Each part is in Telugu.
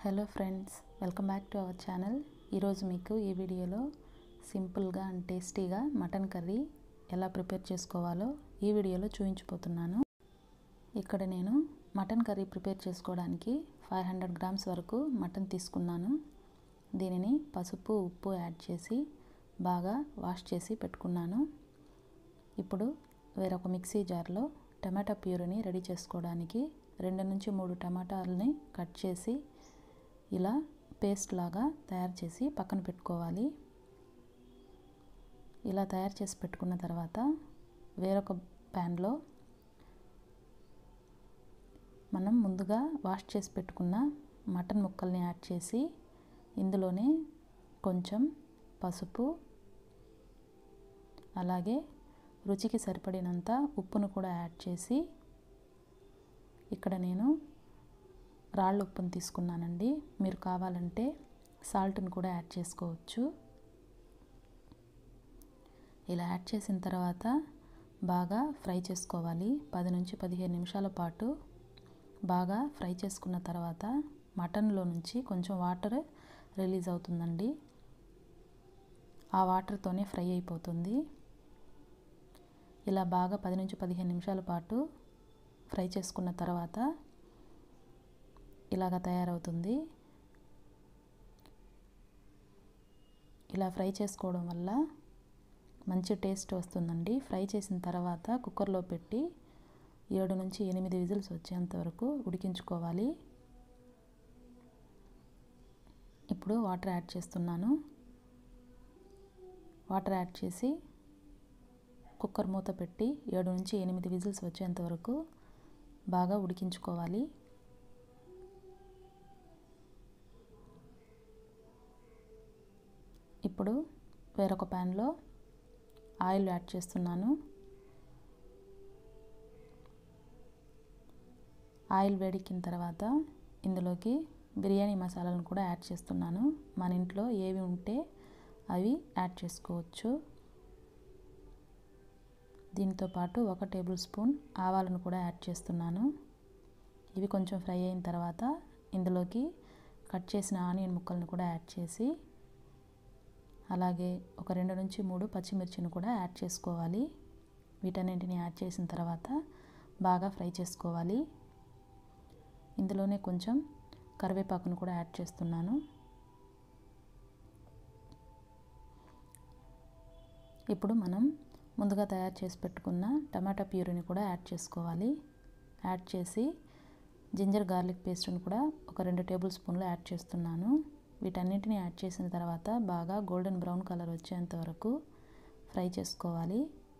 hello friends welcome back to our channel ఈరోజు మీకు ఈ వీడియోలో సింపుల్గా అండ్ టేస్టీగా మటన్ కర్రీ ఎలా ప్రిపేర్ చేసుకోవాలో ఈ వీడియోలో చూపించిపోతున్నాను ఇక్కడ నేను మటన్ కర్రీ ప్రిపేర్ చేసుకోవడానికి ఫైవ్ హండ్రెడ్ గ్రామ్స్ వరకు మటన్ తీసుకున్నాను దీనిని పసుపు ఉప్పు యాడ్ చేసి బాగా వాష్ చేసి పెట్టుకున్నాను ఇప్పుడు వేరొక మిక్సీ జార్లో టమాటా ప్యూరీని రెడీ చేసుకోవడానికి రెండు నుంచి మూడు టమాటాలని కట్ చేసి ఇలా పేస్ట్ లాగా తయారు చేసి పక్కన పెట్టుకోవాలి ఇలా తయారు చేసి పెట్టుకున్న తర్వాత వేరొక ప్యాన్లో మనం ముందుగా వాష్ చేసి పెట్టుకున్న మటన్ ముక్కల్ని యాడ్ చేసి ఇందులోనే కొంచెం పసుపు అలాగే రుచికి సరిపడినంత ఉప్పును కూడా యాడ్ చేసి ఇక్కడ నేను రాళ్ళ ఉప్పును తీసుకున్నానండి మీరు కావాలంటే సాల్ట్ని కూడా యాడ్ చేసుకోవచ్చు ఇలా యాడ్ చేసిన తర్వాత బాగా ఫ్రై చేసుకోవాలి పది నుంచి పదిహేను నిమిషాల పాటు బాగా ఫ్రై చేసుకున్న తర్వాత మటన్లో నుంచి కొంచెం వాటర్ రిలీజ్ అవుతుందండి ఆ వాటర్తోనే ఫ్రై అయిపోతుంది ఇలా బాగా పది నుంచి పదిహేను నిమిషాల పాటు ఫ్రై చేసుకున్న తర్వాత ఇలాగ తయారవుతుంది ఇలా ఫ్రై చేసుకోవడం వల్ల మంచి టేస్ట్ వస్తుందండి ఫ్రై చేసిన తర్వాత కుక్కర్లో పెట్టి ఏడు నుంచి ఎనిమిది విజిల్స్ వచ్చేంత వరకు ఉడికించుకోవాలి ఇప్పుడు వాటర్ యాడ్ చేస్తున్నాను వాటర్ యాడ్ చేసి కుక్కర్ మూత పెట్టి ఏడు నుంచి ఎనిమిది విజిల్స్ వచ్చేంత వరకు బాగా ఉడికించుకోవాలి ఇప్పుడు వేరొక ప్యాన్లో ఆయిల్ యాడ్ చేస్తున్నాను ఆయిల్ వేడెక్కిన తర్వాత ఇందులోకి బిర్యానీ మసాలాలను కూడా యాడ్ చేస్తున్నాను మన ఇంట్లో ఏవి ఉంటే అవి యాడ్ చేసుకోవచ్చు దీంతో పాటు ఒక టేబుల్ స్పూన్ ఆవాలను కూడా యాడ్ చేస్తున్నాను ఇవి కొంచెం ఫ్రై అయిన తర్వాత ఇందులోకి కట్ చేసిన ఆనియన్ ముక్కలను కూడా యాడ్ చేసి అలాగే ఒక రెండు నుంచి మూడు పచ్చిమిర్చిని కూడా యాడ్ చేసుకోవాలి వీటన్నింటిని యాడ్ చేసిన తర్వాత బాగా ఫ్రై చేసుకోవాలి ఇందులోనే కొంచెం కరివేపాకును కూడా యాడ్ చేస్తున్నాను ఇప్పుడు మనం ముందుగా తయారు చేసి పెట్టుకున్న టమాటా ప్యూరీని కూడా యాడ్ చేసుకోవాలి యాడ్ చేసి జింజర్ గార్లిక్ పేస్ట్ని కూడా ఒక రెండు టేబుల్ స్పూన్లు యాడ్ చేస్తున్నాను వీటన్నిటిని యాడ్ చేసిన తర్వాత బాగా గోల్డెన్ బ్రౌన్ కలర్ వచ్చేంత వరకు ఫ్రై చేసుకోవాలి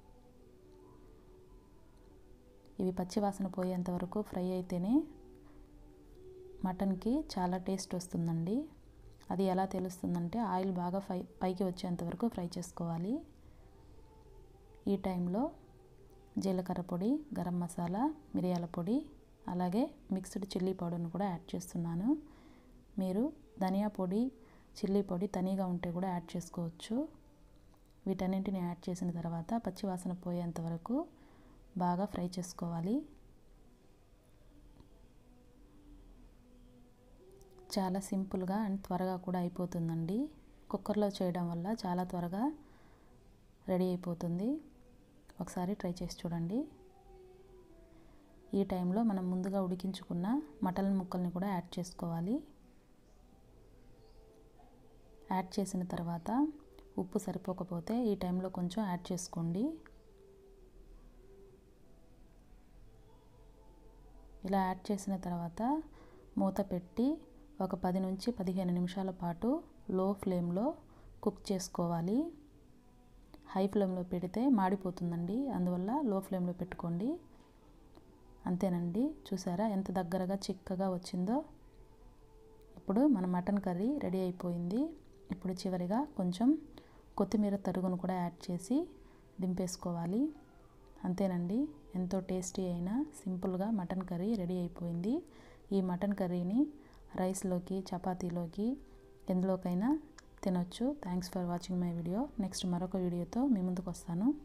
ఇవి పచ్చివాసన పోయేంత వరకు ఫ్రై అయితేనే మటన్కి చాలా టేస్ట్ వస్తుందండి అది ఎలా తెలుస్తుందంటే ఆయిల్ బాగా ఫై పైకి వచ్చేంత వరకు ఫ్రై చేసుకోవాలి ఈ టైంలో జీలకర్ర పొడి గరం మసాలా మిరియాల పొడి అలాగే మిక్స్డ్ చిల్లీ పౌడర్ని కూడా యాడ్ చేస్తున్నాను మీరు ధనియా పొడి చిల్లీ పొడి తనీగా ఉంటే కూడా యాడ్ చేసుకోవచ్చు వీటన్నింటిని యాడ్ చేసిన తర్వాత పచ్చివాసన పోయేంత వరకు బాగా ఫ్రై చేసుకోవాలి చాలా సింపుల్గా అండ్ త్వరగా కూడా అయిపోతుందండి కుక్కర్లో చేయడం వల్ల చాలా త్వరగా రెడీ అయిపోతుంది ఒకసారి ట్రై చేసి చూడండి ఈ టైంలో మనం ముందుగా ఉడికించుకున్న మటన్ ముక్కల్ని కూడా యాడ్ చేసుకోవాలి యాడ్ చేసిన తర్వాత ఉప్పు సరిపోకపోతే ఈ టైంలో కొంచెం యాడ్ చేసుకోండి ఇలా యాడ్ చేసిన తర్వాత మూత పెట్టి ఒక పది నుంచి పదిహేను నిమిషాల పాటు లో ఫ్లేమ్లో కుక్ చేసుకోవాలి హై ఫ్లేమ్లో పెడితే మాడిపోతుందండి అందువల్ల లో ఫ్లేమ్లో పెట్టుకోండి అంతేనండి చూసారా ఎంత దగ్గరగా చిక్కగా వచ్చిందో ఇప్పుడు మన మటన్ కర్రీ రెడీ అయిపోయింది ఇప్పుడు చివరిగా కొంచెం కొత్తిమీర తరుగును కూడా యాడ్ చేసి దింపేసుకోవాలి అంతేనండి ఎంతో టేస్టీ అయిన సింపుల్గా మటన్ కర్రీ రెడీ అయిపోయింది ఈ మటన్ కర్రీని రైస్లోకి చపాతీలోకి ఎందులోకైనా తినొచ్చు thanks for watching my video next మరొక వీడియోతో మీ ముందుకు వస్తాను